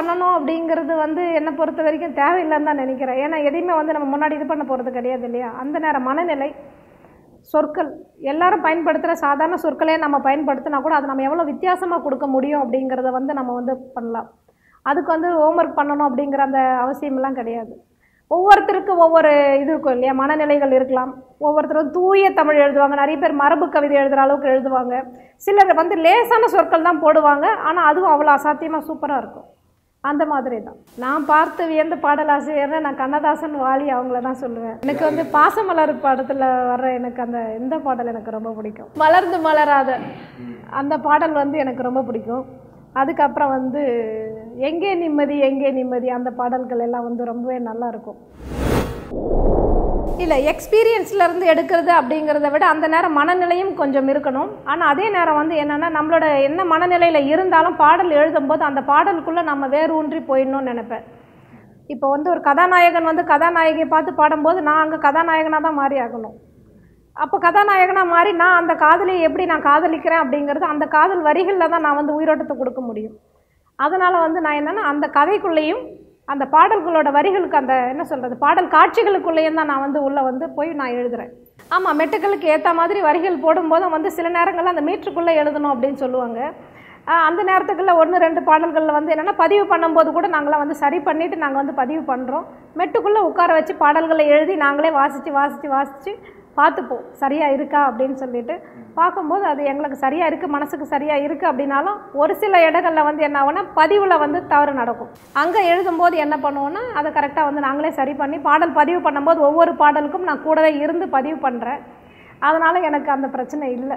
பண்ணணும் அப்படிங்கிறது வந்து என்னை பொறுத்த வரைக்கும் தேவையில்லைன்னு தான் நினைக்கிறேன் ஏன்னா எதையுமே வந்து நம்ம முன்னாடி இது பண்ண போகிறது கிடையாது இல்லையா அந்த நேரம் மனநிலை சொற்கள் எல்லாரும் பயன்படுத்துகிற சாதாரண சொற்களே நம்ம பயன்படுத்தினா கூட அது நம்ம எவ்வளோ வித்தியாசமாக கொடுக்க முடியும் அப்படிங்கிறத வந்து நம்ம வந்து பண்ணலாம் அதுக்கு வந்து ஹோம்ஒர்க் பண்ணணும் அப்படிங்கிற அந்த அவசியமெல்லாம் கிடையாது ஒவ்வொருத்தருக்கு ஒவ்வொரு இது இருக்கும் இல்லையா மனநிலைகள் இருக்கலாம் ஒவ்வொருத்தரும் தூய தமிழ் எழுதுவாங்க நிறைய பேர் மரபு கவிதை எழுதுகிற அளவுக்கு எழுதுவாங்க சிலர் வந்து லேசான சொற்கள் தான் போடுவாங்க ஆனால் அதுவும் அவ்வளோ அசாத்தியமாக சூப்பராக இருக்கும் அந்த மாதிரி தான் நான் பார்த்து வியந்த பாடலாசிரியர்னா நான் கண்ணதாசன் வாலி அவங்கள தான் சொல்லுவேன் எனக்கு வந்து பாசமலர் படத்தில் வர்ற எனக்கு அந்த இந்த பாடல் எனக்கு ரொம்ப பிடிக்கும் மலர்ந்து மலராத அந்த பாடல் வந்து எனக்கு ரொம்ப பிடிக்கும் அதுக்கப்புறம் வந்து எங்கே நிம்மதி எங்கே நிம்மதி அந்த பாடல்கள் எல்லாம் வந்து ரொம்பவே நல்லா இருக்கும் இல்லை எக்ஸ்பீரியன்ஸ்லேருந்து எடுக்கிறது அப்படிங்கிறத விட அந்த நேரம் மனநிலையும் கொஞ்சம் இருக்கணும் ஆனால் அதே நேரம் வந்து என்னென்னா நம்மளோட என்ன மனநிலையில் இருந்தாலும் பாடல் எழுதும்போது அந்த பாடலுக்குள்ளே நம்ம வேறு ஊன்றி போயிடணும்னு நினைப்பேன் இப்போ வந்து ஒரு கதாநாயகன் வந்து கதாநாயகியை பார்த்து பாடும்போது நான் அங்கே கதாநாயகனாக தான் மாறி ஆகணும் அப்போ கதாநாயகனாக மாறி நான் அந்த காதலியை எப்படி நான் காதலிக்கிறேன் அப்படிங்கிறது அந்த காதல் வரிகளில் தான் நான் வந்து உயிரோட்டத்தை கொடுக்க முடியும் அதனால் வந்து நான் என்னென்னா அந்த கதைக்குள்ளேயும் அந்த பாடல்களோட வரிகளுக்கு அந்த என்ன சொல்கிறது பாடல் காட்சிகளுக்குள்ளேயும் தான் நான் வந்து உள்ளே வந்து போய் நான் எழுதுகிறேன் ஆமாம் மெட்டுக்களுக்கு ஏற்ற மாதிரி வரிகள் போடும்போது வந்து சில நேரங்களில் அந்த மீட்டருக்குள்ளே எழுதணும் அப்படின்னு சொல்லுவாங்க ஆஹ் அந்த நேரத்துக்குள்ள ஒன்று ரெண்டு பாடல்களில் வந்து என்னென்னா பதிவு பண்ணும்போது கூட நாங்களாம் வந்து சரி பண்ணிவிட்டு நாங்கள் வந்து பதிவு பண்ணுறோம் மெட்டுக்குள்ளே உட்கார வச்சு பாடல்களை எழுதி நாங்களே வாசித்து வாசித்து வாசித்து பார்த்துப்போம் சரியாக இருக்கா அப்படின்னு சொல்லிட்டு பார்க்கும்போது அது எங்களுக்கு சரியாக இருக்குது மனசுக்கு சரியாக இருக்குது அப்படின்னாலும் ஒரு சில இடங்களில் வந்து என்ன ஆகும்னா பதிவில் வந்து தவறு நடக்கும் அங்கே எழுதும்போது என்ன பண்ணுவோன்னா அதை கரெக்டாக வந்து நாங்களே சரி பண்ணி பாடல் பதிவு பண்ணும்போது ஒவ்வொரு பாடலுக்கும் நான் கூடவே இருந்து பதிவு பண்ணுறேன் அதனால் எனக்கு அந்த பிரச்சனை இல்லை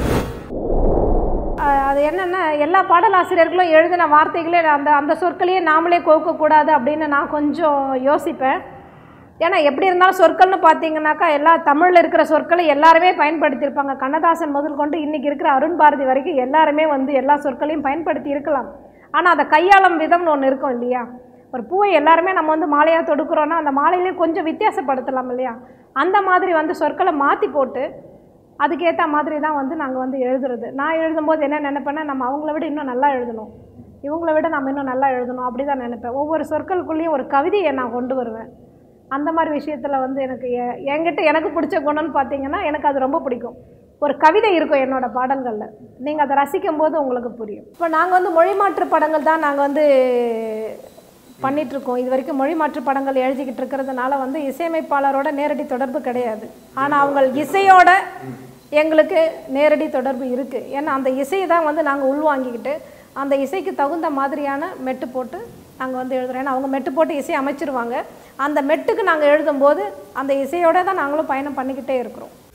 அஹ் அது என்னென்னா எல்லா பாடலாசிரியர்களும் எழுதின வார்த்தைகளே அந்த அந்த சொற்களையே நாமளே கோக்கக்கூடாது அப்படின்னு நான் கொஞ்சம் யோசிப்பேன் ஏன்னா எப்படி இருந்தாலும் சொற்கள்னு பார்த்தீங்கன்னாக்கா எல்லா தமிழில் இருக்கிற சொற்களை எல்லாருமே பயன்படுத்தியிருப்பாங்க கண்ணதாசன் முதல் கொண்டு இன்றைக்கி இருக்கிற அருண் பாரதி வரைக்கும் எல்லாருமே வந்து எல்லா சொற்களையும் பயன்படுத்தி இருக்கலாம் ஆனால் அதை கையாளும் விதம்னு ஒன்று இருக்கும் இல்லையா ஒரு பூவை எல்லாருமே நம்ம வந்து மாலையாக தொடுக்கிறோன்னா அந்த மாலையிலே கொஞ்சம் வித்தியாசப்படுத்தலாம் இல்லையா அந்த மாதிரி வந்து சொற்களை மாற்றி போட்டு அதுக்கேற்ற மாதிரி தான் வந்து நாங்கள் வந்து எழுதுறது நான் எழுதும்போது என்ன நினைப்பேன்னா நம்ம அவங்கள விட இன்னும் நல்லா எழுதணும் இவங்கள விட நம்ம இன்னும் நல்லா எழுதணும் அப்படி தான் நினைப்பேன் ஒவ்வொரு சொற்களுக்குள்ளேயும் ஒரு கவிதையை நான் கொண்டு வருவேன் அந்த மாதிரி விஷயத்தில் வந்து எனக்கு எ- என்கிட்ட எனக்கு பிடிச்ச குணம்னு பார்த்தீங்கன்னா எனக்கு அது ரொம்ப பிடிக்கும் ஒரு கவிதை இருக்கும் என்னோட பாடல்களில் நீங்கள் அதை ரசிக்கும் போது உங்களுக்கு புரியும் இப்போ நாங்கள் வந்து மொழி மாற்று படங்கள் தான் நாங்கள் வந்து பண்ணிகிட்ருக்கோம் இது வரைக்கும் மொழி மாற்று படங்கள் எழுதிக்கிட்டு இருக்கிறதுனால வந்து இசையமைப்பாளரோட நேரடி தொடர்பு கிடையாது ஆனால் அவங்க இசையோட எங்களுக்கு நேரடி தொடர்பு இருக்குது ஏன்னா அந்த இசையை தான் வந்து நாங்கள் உள்வாங்கிக்கிட்டு அந்த இசைக்கு தகுந்த மாதிரியான மெட்டு போட்டு நாங்கள் வந்து எழுதுறோம் ஏன்னா அவங்க மெட்டு போட்டு இசை அமைச்சிருவாங்க அந்த மெட்டுக்கு நாங்கள் எழுதும்போது அந்த இசையோட தான் நாங்களும் பயணம் பண்ணிக்கிட்டே இருக்கிறோம்